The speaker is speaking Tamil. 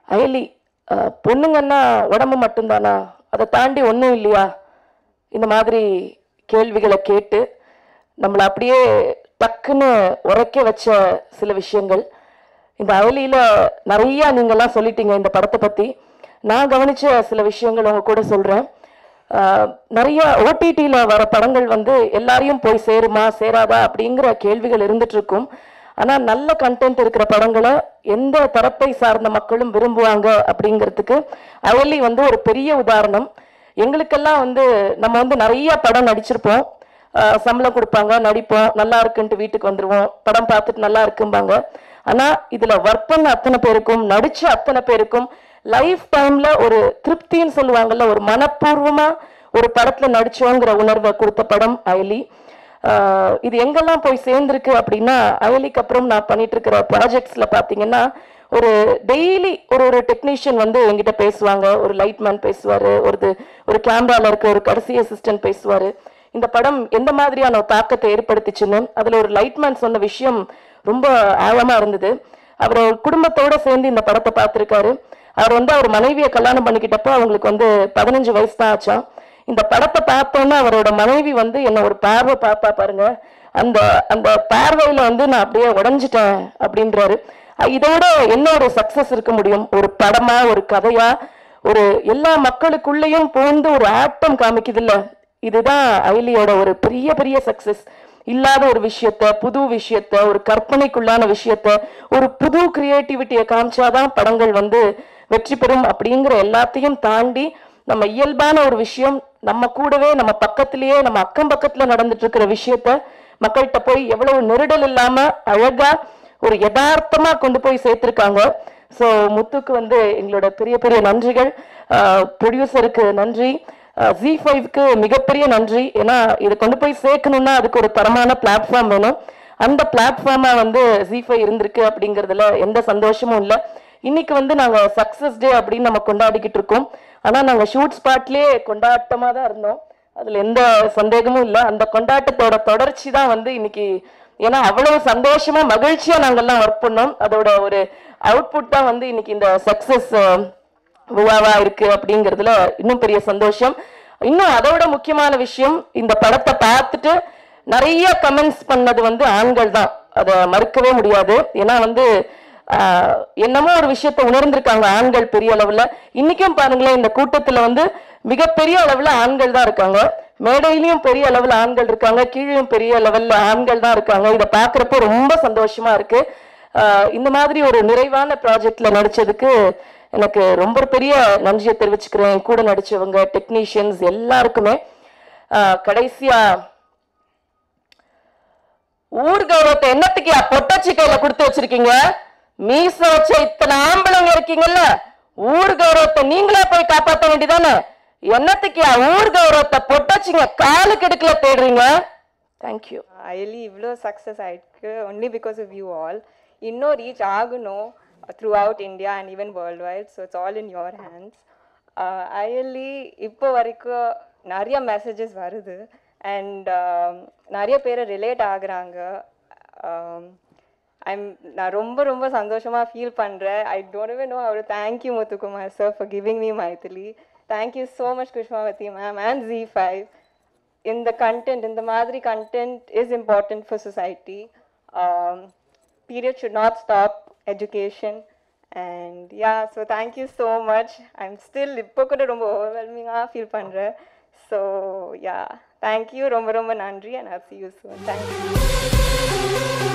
அயலி அஹ், பொண்ணுங்கன்னா உடம்பு மட்டும்தானா அதை தாண்டி ஒன்றும் இல்லையா இந்த மாதிரி கேள்விகளை கேட்டு நம்மளை அப்படியே டக்குன்னு உரைக்க வச்ச சில விஷயங்கள் இந்த அயலியில நிறைய நீங்கெல்லாம் சொல்லிட்டீங்க இந்த படத்தை பத்தி நான் கவனிச்ச சில விஷயங்கள் உங்க கூட சொல்றேன் ஆஹ் நிறைய ஓடிடியில் வர படங்கள் வந்து எல்லாரையும் போய் சேருமா சேராதா அப்படிங்கிற கேள்விகள் இருந்துட்டு இருக்கும் ஆனால் நல்ல கண்டென்ட் இருக்கிற படங்களை எந்த தரப்பை சார்ந்த மக்களும் விரும்புவாங்க அப்படிங்கிறதுக்கு அயலி வந்து ஒரு பெரிய உதாரணம் எங்களுக்கெல்லாம் வந்து நம்ம வந்து நிறைய படம் நடிச்சிருப்போம் ஆஹ் சம்பளம் கொடுப்பாங்க நடிப்போம் நல்லா இருக்குன்ட்டு வீட்டுக்கு வந்துருவோம் படம் பார்த்துட்டு நல்லா இருக்கும்பாங்க ஆனா இதுல ஒர்க் பண்ண அத்தனை பேருக்கும் நடிச்ச அத்தனை பேருக்கும் லைஃப் டைம்ல ஒரு திருப்தின்னு சொல்லுவாங்கல்ல ஒரு மனப்பூர்வமா ஒரு படத்துல நடிச்சோங்கிற உணர்வை கொடுத்த படம் அயலி ஆஹ் இது எங்கெல்லாம் போய் சேர்ந்திருக்கு அப்படின்னா அயலிக்கு அப்புறம் நான் பண்ணிட்டு இருக்கிற ப்ராஜெக்ட்ஸ்ல பாத்தீங்கன்னா ஒரு டெய்லி ஒரு ஒரு டெக்னீஷியன் வந்து என்கிட்ட பேசுவாங்க ஒரு லைட்மேன் பேசுவாரு ஒரு ஒரு கேமரால இருக்க ஒரு கடைசி அசிஸ்டன்ட் பேசுவாரு இந்த படம் எந்த மாதிரியான ஒரு தாக்கத்தை ஏற்படுத்திச்சுன்னு அதுல ஒரு லைட்மேன் சொன்ன விஷயம் ரொம்ப ஆழமா இருந்தது அவர் ஒரு குடும்பத்தோட சேர்ந்து இந்த படத்தை பார்த்திருக்காரு அவர் வந்து அவர் மனைவியை கல்யாணம் பண்ணிக்கிட்டப்போ அவங்களுக்கு வந்து பதினஞ்சு வயசு தான் ஆச்சாம் இந்த படத்தை பார்த்தோன்னே அவரோட மனைவி வந்து என்ன ஒரு பார்வை பாப்பா பாருங்க அந்த அந்த பார்வையில வந்து நான் அப்படியே உடைஞ்சிட்டேன் அப்படின்றாரு அஹ் இதோட என்ன ஒரு சக்சஸ் இருக்க முடியும் ஒரு படமா ஒரு கதையா ஒரு எல்லா மக்களுக்குள்ளேயும் போந்து ஒரு ஆட்டம் காமிக்குது இல்ல இதுதான் அயலியோட ஒரு பெரிய பெரிய சக்சஸ் இல்லாத ஒரு விஷயத்த புது விஷயத்த ஒரு கற்பனைக்குள்ளான விஷயத்த ஒரு புது கிரியேட்டிவிட்டியை காமிச்சாதான் படங்கள் வந்து வெற்றி பெறும் அப்படிங்கிற எல்லாத்தையும் தாண்டி நம்ம இயல்பான ஒரு விஷயம் நம்ம கூடவே நம்ம பக்கத்திலேயே நம்ம அக்கம் பக்கத்துல நடந்துட்டு இருக்கிற விஷயத்த மக்கள்கிட்ட போய் எவ்வளவு நெருடல் இல்லாம அழகா ஒரு யதார்த்தமா கொண்டு போய் சேர்த்திருக்காங்க ஸோ முத்துக்கு வந்து எங்களோட பெரிய பெரிய நன்றிகள் ப்ரொடியூசருக்கு நன்றி ஜி ஃபைவ்க்கு மிகப்பெரிய நன்றி ஏன்னா இதை கொண்டு போய் சேர்க்கணும்னா அதுக்கு ஒரு தரமான பிளாட்ஃபார்ம் வேணும் அந்த பிளாட்ஃபார்மா வந்து ஜி ஃபைவ் இருந்திருக்கு அப்படிங்கிறதுல எந்த சந்தோஷமும் இல்லை இன்னைக்கு வந்து நாங்க சக்சஸ் டே அப்படின்னு நம்ம கொண்டாடிக்கிட்டு இருக்கோம் ஆனா நாங்க ஷூட் ஸ்பாட்லயே கொண்டாட்டமா தான் இருந்தோம் அதுல எந்த சந்தேகமும் இல்லை அந்த கொண்டாட்டத்தோட தொடர்ச்சி தான் வந்து இன்னைக்கு ஏன்னா அவ்வளவு சந்தோஷமா மகிழ்ச்சியா நாங்கெல்லாம் ஒர்க் பண்ணோம் அதோட ஒரு அவுட்புட் தான் வந்து இன்னைக்கு இந்த சக்சஸ் விழாவா இருக்கு அப்படிங்கிறதுல இன்னும் பெரிய சந்தோஷம் இன்னும் அதோட முக்கியமான விஷயம் இந்த படத்தை பார்த்துட்டு நிறைய கமெண்ட்ஸ் பண்ணது வந்து ஆண்கள் தான் அதை மறுக்கவே முடியாது ஏன்னா வந்து ஆஹ், என்னமோ ஒரு விஷயத்தை உணர்ந்திருக்காங்க ஆண்கள் பெரிய அளவுல இன்னைக்கும் பாருங்களேன் இந்த கூட்டத்துல வந்து மிகப்பெரிய அளவுல ஆண்கள் தான் இருக்காங்க மேடையிலயும் பெரிய அளவுல ஆண்கள் இருக்காங்க கீழேயும் பெரிய லெவல்ல ஆண்கள் தான் இருக்காங்க இதை பாக்குறப்போ ரொம்ப சந்தோஷமா இருக்கு ஆஹ், இந்த மாதிரி ஒரு நிறைவான ப்ராஜெக்ட்ல நடிச்சதுக்கு எனக்கு ரொம்ப பெரிய நன்றியை தெரிவிச்சுக்கிறேன் என் கூட நடிச்சவங்க டெக்னீஷியன்ஸ் எல்லாருக்குமே ஆஹ், கடைசியா ஊர் கௌரவத்தை என்னத்துக்கு பொட்டாச்சி கையில கொடுத்து வச்சிருக்கீங்க மீச வச்ச இத்தனை ஆம்பளைங்க இருக்கீங்கல்ல ஊர் கௌரவத்தை நீங்களே போய் காப்பாத்த வேண்டியதானே என்னத்துக்கு ஊர் கௌரவத்தை பொட்டாச்சிங்க காலுக்கு எடுக்கல தேடுறீங்க தேங்க்யூ அயலி இவ்வளோ சக்ஸஸ் ஆயிருக்கு only because of you all இன்னும் ரீச் ஆகணும் throughout India and even worldwide so it's all in your hands Ayali இப்போ வரைக்கும் நிறைய மெசேஜஸ் வருது அண்ட் நிறைய பேர் ரிலேட் ஆகுறாங்க ஐம் நான் ரொம்ப ரொம்ப சந்தோஷமாக ஃபீல் பண்ணுறேன் I don't even know how to thank you Muthukumar sir for giving me Maithili thank you so much Kushmavathi ma'am and G five இந்த content இந்த மாதிரி content is important for society um, period should not stop education and yeah so thank you so much i'm still இப்போ கூட ரொம்ப ஓவர்வெல்மிங்காக ஃபீல் பண்ணுறேன் ஸோ யா தேங்க்யூ ரொம்ப ரொம்ப நன்றி and i'll see you soon thank you